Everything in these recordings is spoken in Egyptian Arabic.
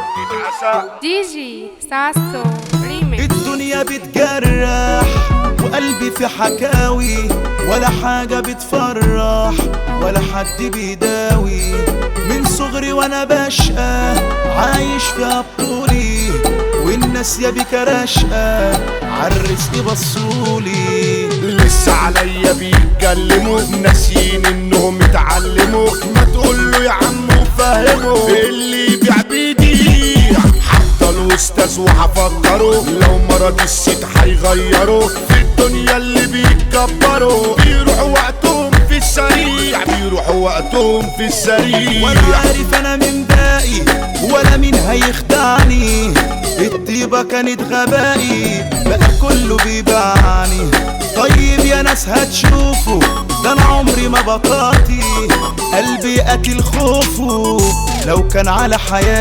تتعسى دي جي ساسو ريميكس الدنيا بتجرح وقلبي في حكاوي ولا حاجة بتفرح ولا حد بيداوي من صغري وانا بشقى عايش في بطولي والناس يا بك رشقى عالرزق بصولي لسه عليا بيتكلموا ناسيين انهم اتعلموا ما تقول له يا عم وفهمه اللي يبيع بيديع حتى الاستاذ وهفكره لو مرض الست هيغيره في الدنيا اللي بيتكبروا بيروحوا وقتهم في السريع بيروحوا وقتهم في السريع ولا عارف انا من باقي ولا مين هيخدعني الطيبة كانت غبائي بقى كله بيبعني طيب يا ناس هتشوفوا ده انا عمري ما بطاطي قلبي قتل خوفه لو كان على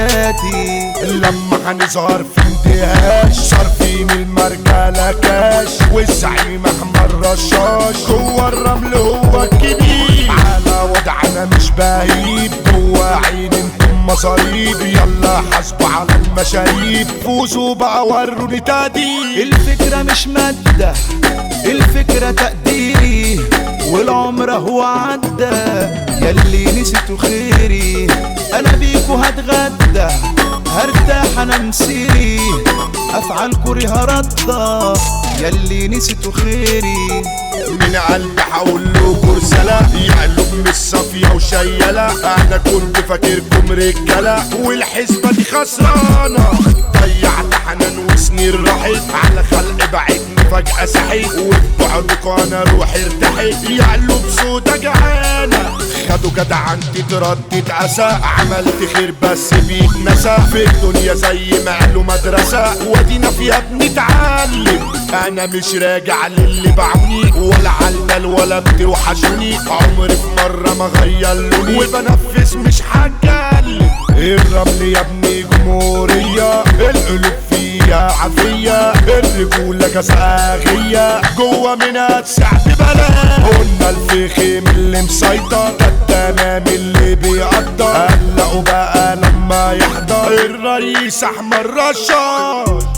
حياتي لما هنظهر في اندهاش صارفين المرجلة كاش والزعيم احمد رشاش جوه الرمل هو الكبير على وضعنا مش بهيب جوه عين انتم مصاريب يلا حاسبوا على المشاريب فوزوا بقى وروني تقدير الفكرة مش مادة الفكرة تقديري والعمر هو عدى ياللي نسيتوا خيري انا بيكو هتغدى هرتاح انا مسيري افعال كوريها ردة ياللي نسيتوا خيري من قلبي هقول له رسالة يقلب مش صافية وشيالة أنا كنت فاكركم رجالة والحسبة دي خسرانة ضيعت حنان وسنين راحت على خلق بعتني فجأة صحيت وفي بعدكوا أنا روحي ارتحت يقلب سودا جعانة خدوا جدع انت تردد أسى عملت خير بس بيتنسى في الدنيا زي ما قالوا مدرسة ودينا فيها بنتعلم أنا مش راجع للي بعوني ولا عالمال ولا بتوحشوني عمري في مرة ما غير لوني وبنفذ مش هتكلم الرمل يا ابني جمهورية القلوب فيها عافية الرجولة كساغية جوه منها تسع ببلاش قلنا الفخم اللي مسيطر ده التمام اللي بيقدر قلقوا بقى لما يحضر الرئيس احمد رشاد